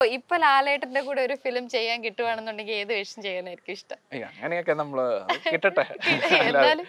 ഇപ്പൊ ഇപ്പൊ ലാലേട്ടന്റെ കൂടെ ഒരു ഫിലിം ചെയ്യാൻ കിട്ടുവാണെന്നുണ്ടെങ്കിൽ ഏത് വേഷം ചെയ്യാനായിരിക്കും ഇഷ്ടം ഏയ് അങ്ങനെയൊക്കെ നമ്മള് അത് കിട്ടട്ടെ അല്ലാതെ- എന്നാലും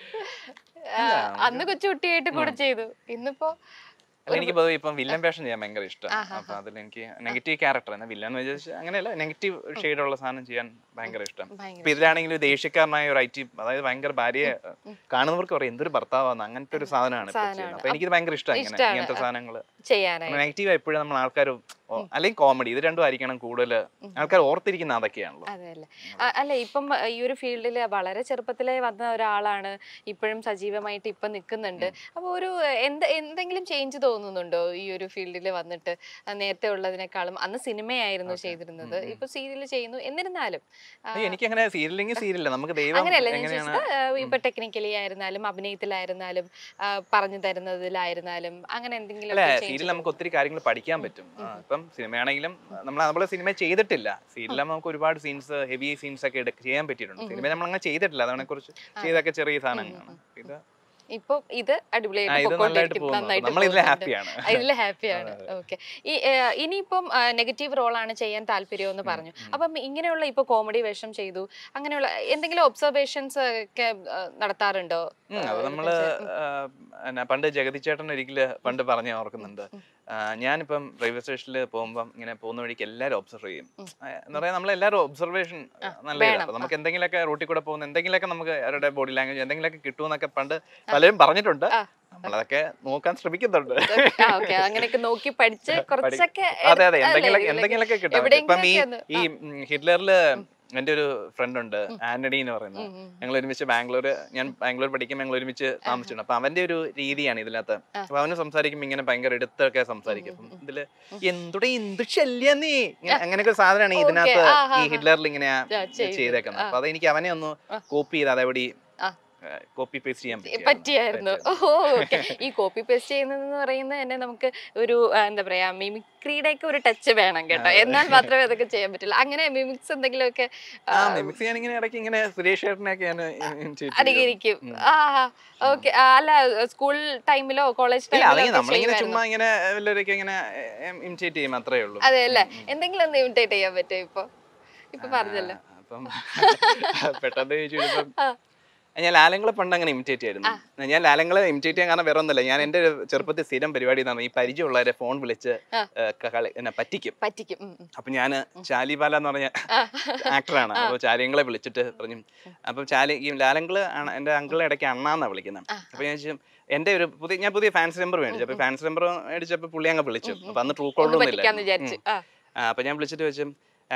ആ, അല്ല, അന്ന് കൊച്ചുകുട്ടിയായിട്ട് കൂടെ ചെയ്തു ഇന്നിപ്പോ അല്ല എനിക്ക് പൊതുവെ ഇപ്പം വില്ലൻ വേഷം ചെയ്യാൻ ഭയങ്കര ഇഷ്ടം ആഹാ. അപ്പൊ അതിൽ എനിക്ക് നെഗറ്റീവ് ക്യാരക്ടർ തന്നെ വില്ലൻ എന്ന് വെച്ചാൽ അങ്ങനെയല്ല നെഗറ്റീവ് ഷെയ്ഡുള്ള സാധനം ചെയ്യാൻ ഭയങ്കര ഇഷ്ടം ഭയങ്കര ഇപ്പൊ ഇതിലാണെങ്കിൽ ഒരു ദേഷ്യക്കാരനായ ഒരു ഐ ടി അതായത് ഭയങ്കര ഭാര്യയെ കാണുന്നവർക്ക് പറയും എന്തൊരു ഭർത്താവാന്ന് അങ്ങനത്തെ ഒരു സാധനമാണ് ഇപ്പൊ സാധനമാണ്. ചെയ്യുന്നത് അപ്പൊ എനിക്ക് ഭയങ്കര ഇഷ്ടം ഇങ്ങനെ ഇഷ്ടാണ്. ഇങ്ങനത്തെ സാധനങ്ങൾ ചെയ്യാനായി നെഗറ്റീവ് എപ്പോഴും നമ്മൾ ആൾക്കാർ അല്ലെങ്കിൽ കോമഡി ഇത് രണ്ടും ആയിരിക്കണം കൂടുതൽ ആൾക്കാർ ഓർത്തിരിക്കുന്ന അതൊക്കെയാണല്ലോ അതെ അല്ലേ ആ, അല്ല ഇപ്പം ഈ ഒരു ഫീൽഡിൽ വളരെ ചെറുപ്പത്തിലേ വന്ന ഒരാളാണ് ഇപ്പോഴും സജീവമായിട്ട് ഇപ്പം നിൽക്കുന്നുണ്ട് അപ്പോൾ ഒരു എന്ത് എന്തെങ്കിലും ചേഞ്ച് തോന്നുന്നുണ്ടോ ഈ ഒരു ഫീൽഡിൽ വന്നിട്ട് ആ, നേരത്തെ ഉള്ളതിനേക്കാളും അന്ന് സിനിമയായിരുന്നു ചെയ്തിരുന്നത് ഇപ്പൊ സീരിയൽ ചെയ്യുന്നു എന്നിരുന്നാലും ആ, എനിക്ക് അങ്ങനെ സീരിയലിംഗ് സീരിയല്ല നമുക്ക് ദൈവം അങ്ങനെയല്ല ഞാൻ എങ്ങനെയാണ് ചോദിച്ചത് ആ, ഇപ്പൊ ടെക്നിക്കലി ആയിരുന്നാലും അഭിനയത്തിലായിരുന്നാലും ആ, പറഞ്ഞു തരുന്നതിലായിരുന്നാലും അങ്ങനെ എന്തെങ്കിലും അല്ല ഒക്കെ change സീരിയൽ നമുക്ക് ഒത്തിരി കാര്യങ്ങൾ പഠിക്കാൻ പറ്റും ആ, ഇപ്പം സിനിമയാണെങ്കിലും നമ്മൾ നമ്മളെ സിനിമ ചെയ്തിട്ടില്ല സീരിയലാകുമ്പോൾ നമുക്ക് ഒരുപാട് സീൻസ് ഹെവി സീൻസ് ഒക്കെ എടുക്ക ചെയ്യാൻ പറ്റിയിട്ടുണ്ട് സിനിമ നമ്മൾ അങ്ങനെ ചെയ്തിട്ടില്ല അതിനെ കുറിച്ച് ചെയ്തൊക്കെ ചെറിയ സാധനങ്ങളാണ് ഇത് ഇപ്പൊ ഇത് ആ, അടിപൊളിയായിട്ട് ഇത് നന്നായിട്ട് പൊക്കോണ്ടിരിക്കും. പോകുന്നു നന്നായിട്ട് നമ്മൾ ഇതിൽ പോകുന്നുണ്ട്. ഹാപ്പിയാണ് ആ, ഇതില് ഹാപ്പിയാണ് ഓക്കെ ഈ ഏഹ്, ഇനിയിപ്പം നെഗറ്റീവ് റോളാണ് ചെയ്യാൻ താല്പര്യം എന്ന് പറഞ്ഞു അപ്പം ഇങ്ങനെയുള്ള ഇപ്പൊ കോമഡി വേഷം ചെയ്തു അങ്ങനെയുള്ള എന്തെങ്കിലും ഒബ്സർവേഷൻസ് ഒക്കെ ആ, നടത്താറുണ്ടോ ഉം, അത് നമ്മള് ആ, എന്നാ പണ്ട് ജഗതി ചേട്ടൻ ഒരിക്കല് പണ്ട് പറഞ്ഞ ഓർക്കുന്നുണ്ട് ആ, ഞാനിപ്പം റെയിൽവേ സ്റ്റേഷനിൽ പോകുമ്പം ഇങ്ങനെ പോകുന്ന വഴിക്ക് എല്ലാവരും ഒബ്സർവ് ചെയ്യും ആ, എന്ന് പറയാൻ നമ്മൾ എല്ലാവരും ഒബ്സർവേഷൻ നല്ല ഇതാ. അപ്പൊ നമുക്ക് എന്തെങ്കിലുമൊക്കെ റൂട്ടിൽ കൂടെ പോകുന്ന എന്തെങ്കിലുമൊക്കെ നമുക്ക് അവരുടെ ബോഡി ലാംഗ്വേജ് എന്തെങ്കിലുമൊക്കെ കിട്ടുമെന്നൊക്കെ പണ്ട് പലരും പറഞ്ഞിട്ടുണ്ട് ആ. നമ്മളതൊക്കെ നോക്കാൻ ശ്രമിക്കുന്നുണ്ട് ഓക്കെ അങ്ങനെയൊക്കെ നോക്കി പഠിച്ച് കുറച്ചൊക്കെ അതെ അതെ എടു- എന്തെങ്കിലും അല്ലേ, എന്തെങ്കിലുമൊക്കെ കിട്ടും ഇപ്പം ഈ എവിടെയെങ്കിലുമൊക്കെ ഒന്ന്, ഈ ഉം, ഹിറ്റ്ലറില് എൻ്റെ ഒരു ഫ്രണ്ട് ഉണ്ട് ആന്റണി എന്ന് പറയുന്നത് ഞങ്ങൾ ഒരുമിച്ച് ബാംഗ്ലൂർ ഞാൻ ബാംഗ്ലൂർ പഠിക്കുമ്പോൾ ഞങ്ങൾ ഒരുമിച്ച് താമസിച്ചിട്ടുണ്ട് അപ്പൊ അവന്റെ ഒരു രീതിയാണ് ഇതിനകത്ത് അപ്പൊ അവന് സംസാരിക്കുമ്പോൾ ഇങ്ങനെ ഭയങ്കര എടുത്തൊക്കെ സംസാരിക്കും അപ്പം ഇതില് എന്തുടെ എന്ത് ശല്യം നീ ഇങ്ങനെ അങ്ങനെയൊക്കെ ഒരു സാധനമാണ് ഇതിനകത്ത് ആ, ആ, ഈ ഹിറ്റ്ലറിൽ ഇങ്ങനെ ആ, ചെയ്തു. ചെയ്തേക്കുന്നത് അപ്പൊ അതെനിക്ക് അവനെ ഒന്ന് കോപ്പി ചെയ്ത് അതേപടി ആ. കോപ്പി പേസ്റ്റ് ചെയ്യാൻ പറ്റിയായിരുന്നു. പറ്റിയായിരുന്നു ഓ ഓക്കെ ഈ കോപ്പി പേസ്റ്റ് ചെയ്യുന്നതെന്ന് പറയുന്നത് തന്നെ നമുക്ക് ഒരു ആ, എന്താ പറയാ മിമിക്രിയുടെ ഒക്കെ ഒരു ടച്ച് വേണം കേട്ടോ എന്നാൽ മാത്രമേ അതൊക്കെ ചെയ്യാൻ പറ്റുള്ളൂ അങ്ങനെ മിമിക്സ് എന്തെങ്കിലുമൊക്കെ ആ മിമിക്സ് ചെയ്യാൻ ഇങ്ങനെ ഇടയ്ക്ക് ഇങ്ങനെ സുരേഷ് ചേട്ടനെയൊക്കെ ഞാൻ imitate ചെയ്യും. അനുകരിക്കും ആ ഓക്കെ അല്ല സ്കൂൾ ടൈമിലോ കോളേജ് ഇല്ല ടൈമിലോ അല്ലെങ്കിൽ നമ്മളിങ്ങനെ ചുമ്മാ ഇങ്ങനെ എല്ലാവരൊക്കെ ഇങ്ങനെ ഇമിറ്റേറ്റ് ചെയ്യും അത്രേ ഉള്ളൂ അതെ അല്ലേ എന്തെങ്കിലും ഒന്ന് ഇമിറ്റേറ്റ് ചെയ്യാൻ പറ്റുമോ ഇപ്പൊ ഇപ്പൊ പറഞ്ഞല്ലോ ആ, അപ്പം പെട്ടെന്ന് ചോദിച്ചപ്പം ആ. ഞാൻ ലാലങ്ങളെ പണ്ട് അങ്ങനെ ഇമിറ്റേറ്റ് ചെയ്യായിരുന്നു ഞാൻ ലാലങ്ങളെ ഇമിറ്റേറ്റ് ചെയ്യാൻ കാരണം വേറെ ഒന്നുമില്ല ഞാൻ എന്റെ ഒരു ചെറുപ്പത്തിൽ സ്ഥിരം പരിപാടി എന്നാണ് ഈ പരിചയമുള്ളവരെ ഫോൺ വിളിച്ച് ആ. ഏ, ക- കളി എന്നെ പറ്റിക്കും പറ്റിക്കും ഉം, ഉം. അപ്പൊ ഞാൻ ചാലിബാല എന്ന് പറഞ്ഞ ആക്ടറാണ് അപ്പൊ ചാലിയങ്ങളെ വിളിച്ചിട്ട് പറഞ്ഞു അപ്പൊ ചാലി ഈ ലാലങ്ങള് ആണ് എന്റെ അങ്കിളെ ഇടയ്ക്ക് അണ്ണാന്നാ വിളിക്കുന്നത് അപ്പൊ ഞാൻ ചോദിച്ചു എന്റെ ഒരു പുതിയ ഞാൻ പുതിയ ഫാൻസ് നമ്പർ മേടിച്ചു അപ്പൊ ഫാൻസ് നമ്പർ മേടിച്ചപ്പോ പുള്ളി അങ്ങ് വിളിച്ചു അപ്പൊ അന്ന് ട്രൂ കോൾ ഒന്ന് ഒന്നും പറ്റിക്കാന്ന് ഇല്ല വിചാരിച്ചു ആ ആ, അപ്പൊ ഞാൻ വിളിച്ചിട്ട് വെച്ചു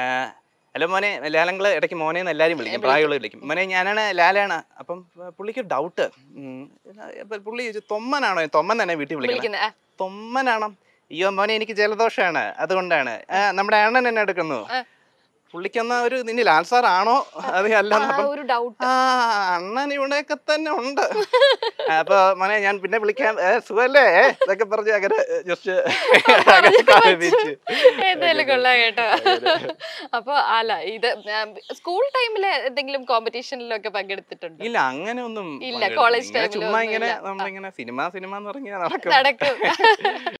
ഹലോ മോനെ ലാലങ്ങള് ഇടയ്ക്ക് മോനെ എന്ന് എല്ലാവരും വിളിക്കും പ്രായമുള്ള വിളിക്കും മോനെ ഞാനാണ് ലാലാണ് അപ്പം ആ, പുള്ളിക്ക് ഡൗട്ട് പുള്ളി ചോദിച്ചു തൊമ്മനാണോ തൊമ്മൻ തന്നെ വീട്ടിൽ വിളിക്കുന്നത് വിളിക്കുന്നത് ആ തൊമ്മനാണോ അയ്യോ മോനെ എനിക്ക് ജലദോഷമാണ് അതുകൊണ്ടാണ് ആ, നമ്മുടെ അണ്ണൻ എന്നെ എടുക്കുന്നു ആ. പുള്ളിക്കെന്നാ ഒരു നിന്നെ ലാൽ സാർ ആണോ അത് അല്ല ആ അപ്പം ഒരു ഡൗട്ട് ആ അണ്ണൻ ഇവിടെയൊക്കെ തന്നെ ഉണ്ട് അപ്പൊ മോനെ ഞാൻ പിന്നെ വിളിക്കാം ഏ, സുഖല്ലേ ഇതൊക്കെ പറഞ്ഞ് അങ്ങനെ ജസ്റ്റ് ഏതായാലും കൊള്ളാം കേട്ടോ അപ്പൊ അല്ല ഇത് സ്കൂൾ ടൈമില് എന്തെങ്കിലും കോമ്പറ്റീഷനിലൊക്കെ പങ്കെടുത്തിട്ടുണ്ട് ഇല്ല അങ്ങനെ ഒന്നും ഇല്ല, പങ്കെടുത്തില്ല. college ഇങ്ങനെ time ല് ചുമ്മാ ഒന്നും ഇങ്ങനെ ഇല്ല. നമ്മളിങ്ങനെ സിനിമ സിനിമ എന്ന് പറഞ്ഞാൽ നടക്കും നടക്കും